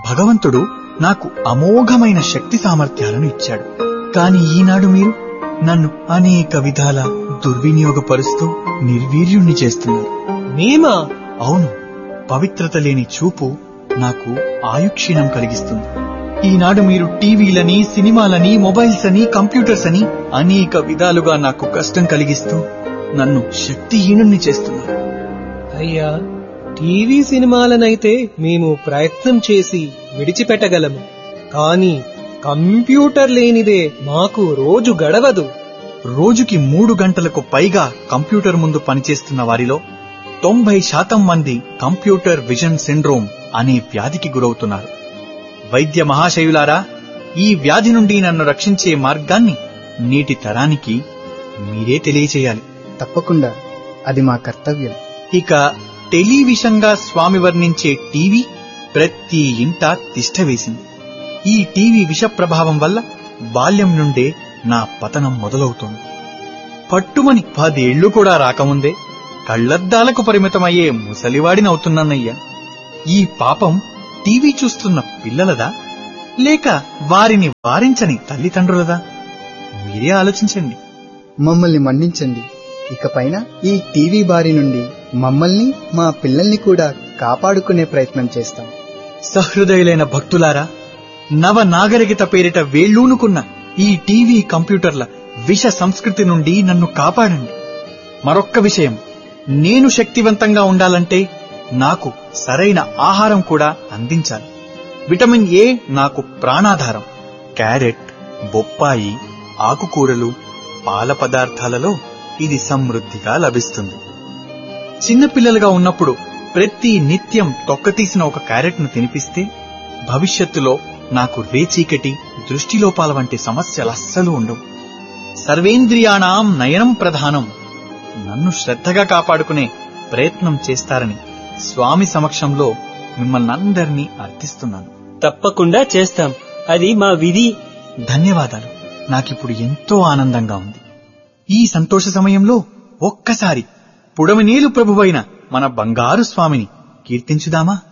భగవంతుడు నాకు అమోఘమైన శక్తి సామర్థ్యాలను ఇచ్చాడు కాని ఈనాడు మీరు నన్ను అనేక విధాల దుర్వినియోగపరుస్తూ నిర్వీర్యుణ్ణి చేస్తున్నారు మేమా అవును పవిత్రత లేని చూపు నాకు ఆయుక్షీణం కలిగిస్తుంది ఈనాడు మీరు టీవీలని సినిమాలని మొబైల్స్ అని కంప్యూటర్స్ అని అనేక విధాలుగా నాకు కష్టం కలిగిస్తూ నన్ను శక్తిహీనుణ్ణి చేస్తున్నారు అయ్యా టీవీ సినిమాలనైతే మేము ప్రయత్నం చేసి విడిచిపెట్టగలము కానీ కంప్యూటర్ లేనిదే మాకు రోజు గడవదు రోజుకి మూడు గంటలకు పైగా కంప్యూటర్ ముందు పనిచేస్తున్న వారిలో తొంభై శాతం మంది కంప్యూటర్ విజన్ సిండ్రోమ్ అనే వ్యాధికి గురవుతున్నారు వైద్య మహాశయులారా ఈ వ్యాధి నుండి నన్ను రక్షించే మార్గాన్ని నేటి తరానికి మీరే తెలియచేయాలి తప్పకుండా అది మా కర్తవ్యం ఇక టెలివిషన్గా స్వామి వర్ణించే టీవీ ప్రతి ఇంట తిష్ట వేసింది ఈ టీవీ విష ప్రభావం వల్ల బాల్యం నుండే నా పతనం మొదలవుతోంది పట్టుమని పదేళ్లు కూడా రాకముందే కళ్లద్దాలకు పరిమితమయ్యే ముసలివాడినవుతున్నానయ్యా ఈ పాపం టీవీ చూస్తున్న పిల్లలదా లేక వారిని వారించని తల్లిదండ్రులదా మీరే ఆలోచించండి మమ్మల్ని మన్నించండి ఇకపైన ఈ టీవీ బారి నుండి మమ్మల్ని మా పిల్లల్ని కూడా కాపాడుకునే ప్రయత్నం చేస్తాం సహృదయులైన భక్తులారా నవ నాగరికత పేరిట వేళ్ళూనుకున్న ఈ టీవీ కంప్యూటర్ల విష సంస్కృతి నుండి నన్ను కాపాడండి మరొక్క విషయం నేను శక్తివంతంగా ఉండాలంటే నాకు సరైన ఆహారం కూడా అందించాలి విటమిన్ ఏ నాకు ప్రాణాధారం క్యారెట్ బొప్పాయి ఆకుకూరలు పాల పదార్థాలలో ఇది సమృద్ధిగా లభిస్తుంది చిన్నపిల్లలుగా ఉన్నప్పుడు ప్రతి నిత్యం తొక్కతీసిన ఒక క్యారెట్ను తినిపిస్తే భవిష్యత్తులో నాకు రేచీకటి దృష్టిలోపాల వంటి సమస్యలు అస్సలు ఉండవు సర్వేంద్రియాణం నయనం ప్రధానం నన్ను శ్రద్ధగా కాపాడుకునే ప్రయత్నం చేస్తారని స్వామి సమక్షంలో మిమ్మల్ని అందరినీ అర్థిస్తున్నాను తప్పకుండా చేస్తాం అది మా విధి ధన్యవాదాలు నాకిప్పుడు ఎంతో ఆనందంగా ఉంది ఈ సంతోష సమయంలో ఒక్కసారి పుడమినేలు ప్రభువైన మన బంగారు స్వామిని కీర్తించుదామా